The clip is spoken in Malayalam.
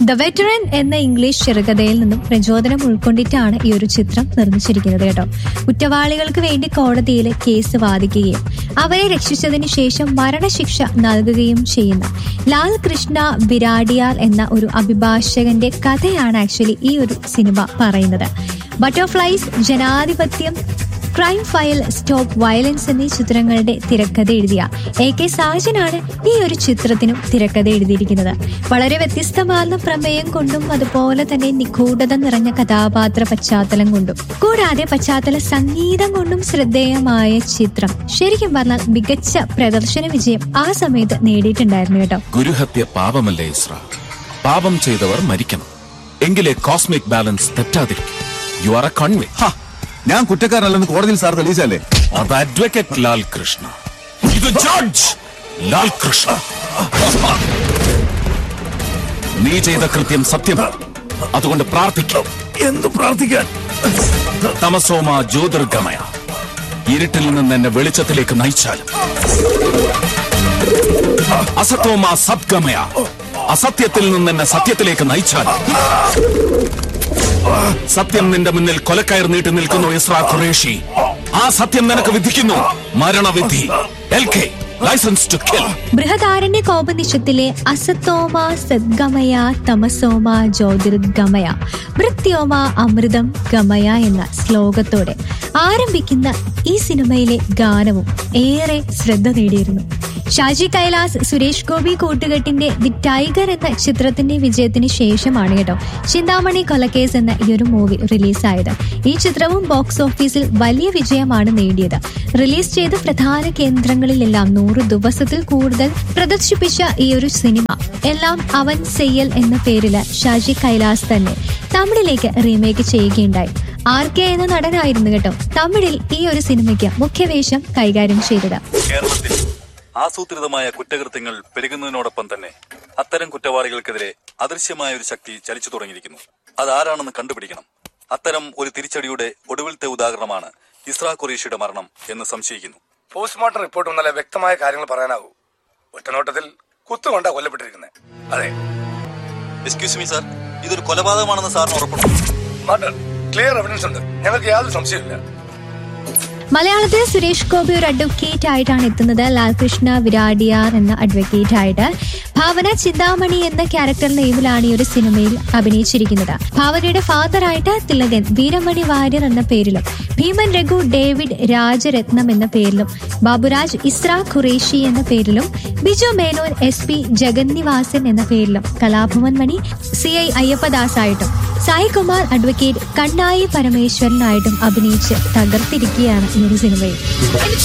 ദ വെറ്ററൻ എന്ന ഇംഗ്ലീഷ് ചെറുകഥയിൽ നിന്നും പ്രചോദനം ഉൾക്കൊണ്ടിട്ടാണ് ഈ ഒരു ചിത്രം നിർമ്മിച്ചിരിക്കുന്നത് കേട്ടോ കുറ്റവാളികൾക്ക് വേണ്ടി കോടതിയിൽ കേസ് വാദിക്കുകയും അവരെ രക്ഷിച്ചതിന് ശേഷം മരണശിക്ഷ നൽകുകയും ചെയ്യുന്ന ലാൽ കൃഷ്ണ ബിരാഡിയാർ എന്ന ഒരു അഭിഭാഷകന്റെ കഥയാണ് ആക്ച്വലി ഈ ഒരു സിനിമ പറയുന്നത് ബട്ടർഫ്ലൈസ് ജനാധിപത്യം ക്രൈം ഫയൽ സ്റ്റോപ്പ് വയലൻസ് എന്നീ ചിത്രങ്ങളുടെ തിരക്കഥ എഴുതിയ എ കെ സാജനാണ് ഈ ഒരു ചിത്രത്തിനും തിരക്കഥ എഴുതിയിരിക്കുന്നത് വളരെ വ്യത്യസ്തമാർന്ന പ്രമേയം കൊണ്ടും അതുപോലെ തന്നെ നിഗൂഢത നിറഞ്ഞ കഥാപാത്ര പശ്ചാത്തലം കൊണ്ടും കൂടാതെ പശ്ചാത്തല സംഗീതം കൊണ്ടും ശ്രദ്ധേയമായ ചിത്രം ശരിക്കും പറഞ്ഞാൽ മികച്ച പ്രദർശന വിജയം ആ സമയത്ത് നേടിയിട്ടുണ്ടായിരുന്നു കേട്ടോ ഗുരുഹത്യ പാപമല്ലേ ഇസ്ര പാപം ചെയ്തവർ മരിക്കണം എങ്കിലേ കോസ്മിക് ബാലൻസ് തെറ്റാതിരിക്കും യു ആർ എ കൺവേ ഹ, ഞാൻ കുറ്റക്കാരനല്ലെന്ന് കോടതിയിൽ സാർ തെളിയിച്ചല്ലേ അത് അഡ്വക്കേറ്റ് ലാൽ കൃഷ്ണ ഇത് ജഡ്ജ് ലാൽ കൃഷ്ണ നീ ചെയ്ത കൃത്യം സത്യം അതുകൊണ്ട് പ്രാർത്ഥിക്കാം എന്ത് പ്രാർത്ഥിക്കാൻ തമസോമ ജ്യോതിർഗമയ ഇരുട്ടിൽ നിന്ന് എന്നെ വെളിച്ചത്തിലേക്ക് നയിച്ചാലും അസത്തോമ സദ്ഗമയ അസത്യത്തിൽ നിന്ന് എന്നെ സത്യത്തിലേക്ക് നയിച്ചാലും സത്യം നിന്റെ മുന്നിൽ കൊലക്കയർ നീട്ടി നിൽക്കുന്നു ഇസ്രാ ഖുറേഷി ആ സത്യം നിനക്ക് വിധിക്കുന്നു മരണവിധി L K licence to kill ബൃഹദാരണ്യ കോപനിഷത്തിലെ അസത്തോമ സദ്ഗമയ തമസോമ ജ്യോതിർഗമയ മൃത്യോമ അമൃതം ഗമയ എന്ന ശ്ലോകത്തോടെ ആരംഭിക്കുന്ന ഈ സിനിമയിലെ ഗാനവും ഏറെ ശ്രദ്ധ നേടിയിരുന്നു ഷാജി കൈലാസ് സുരേഷ് ഗോപി കൂട്ടുകെട്ടിന്റെ ദി ടൈഗർ എന്ന ചിത്രത്തിന്റെ വിജയത്തിന് ശേഷമാണ് കേട്ടോ ചിന്താമണി കൊലക്കേസ് എന്ന ഈ ഒരു മൂവി റിലീസായത് ഈ ചിത്രവും ബോക്സ് ഓഫീസിൽ വലിയ വിജയമാണ് നേടിയത് റിലീസ് ചെയ്ത പ്രധാന കേന്ദ്രങ്ങളിലെല്ലാം നൂറ് ദിവസത്തിൽ കൂടുതൽ പ്രദർശിപ്പിച്ച ഈ ഒരു സിനിമ എല്ലാം അവൻ ചെയ്യൽ എന്ന പേരില് ഷാജി കൈലാസ് തന്നെ തമിഴിലേക്ക് റീമേക്ക് ചെയ്യുകയുണ്ടായി ആർ കെ എന്ന നടനായിരുന്നു കേട്ടോ തമിഴിൽ ഈ ഒരു സിനിമയ്ക്ക് മുഖ്യവേഷം കൈകാര്യം ചെയ്തത് കേരളത്തിൽ ആസൂത്രിതമായ കുറ്റകൃത്യങ്ങൾ പെരുകുന്നതിനോടൊപ്പം തന്നെ അത്തരം കുറ്റവാളികൾക്കെതിരെ അദൃശ്യമായ ഒരു ശക്തി ചലിച്ചു തുടങ്ങിയിരിക്കുന്നു അതാരാണെന്ന് കണ്ടുപിടിക്കണം അത്തരം ഒരു തിരിച്ചടിയുടെ ഒടുവിലത്തെ ഉദാഹരണമാണ് ഇസ്രാ ഖുറേഷിയുടെ മരണം എന്ന് സംശയിക്കുന്നു പോസ്റ്റ്മോർട്ടം റിപ്പോർട്ട് വന്നാലേ വ്യക്തമായ കാര്യങ്ങൾ പറയാനാവൂ ഒറ്റനോട്ടത്തിൽ കുത്തുകൊണ്ടാ കൊല്ലപ്പെട്ടിരിക്കുന്നത് അതെ എക്സ്ക്യൂസ് മീ സാർ ഇതൊരു കൊലപാതകമാണെന്ന് സാറിന് ഉറപ്പുണ്ടോ മർഡർ ക്ലിയർ എവിഡൻസ് ഉണ്ട് ഞങ്ങൾക്ക് യാതൊരു സംശയമില്ല മലയാളത്തിൽ സുരേഷ് ഗോപി ഒരു അഡ്വക്കേറ്റ് ആയിട്ടാണ് എത്തുന്നത് ലാൽകൃഷ്ണ വിരാടിയാർ എന്ന അഡ്വക്കേറ്റ് ആയിട്ട് ഭാവന ചിന്താമണി എന്ന ക്യാരക്ടർ നെയിമിലാണ് ഈ ഒരു സിനിമയിൽ അഭിനയിച്ചിരിക്കുന്നത് ഭാവനയുടെ ഫാദർ ആയിട്ട് തിലകൻ വീരമണി വാര്യർ എന്ന പേരിലും ഭീമൻ രഘു ഡേവിഡ് രാജരത്നം എന്ന പേരിലും ബാബുരാജ് ഇസ്ര ഖുറേഷി എന്ന പേരിലും ബിജു മേനോൻ എസ് പി ജഗന്നിവാസൻ എന്ന പേരിലും കലാഭവൻ മണി സി ഐ അയ്യപ്പദാസ് ആയിട്ടും സായികുമാർ അഡ്വക്കേറ്റ് കണ്ണായി പരമേശ്വരനായിട്ടും അഭിനയിച്ച് തകർത്തിരിക്കുകയാണ് ഈ ഒരു സിനിമയിൽ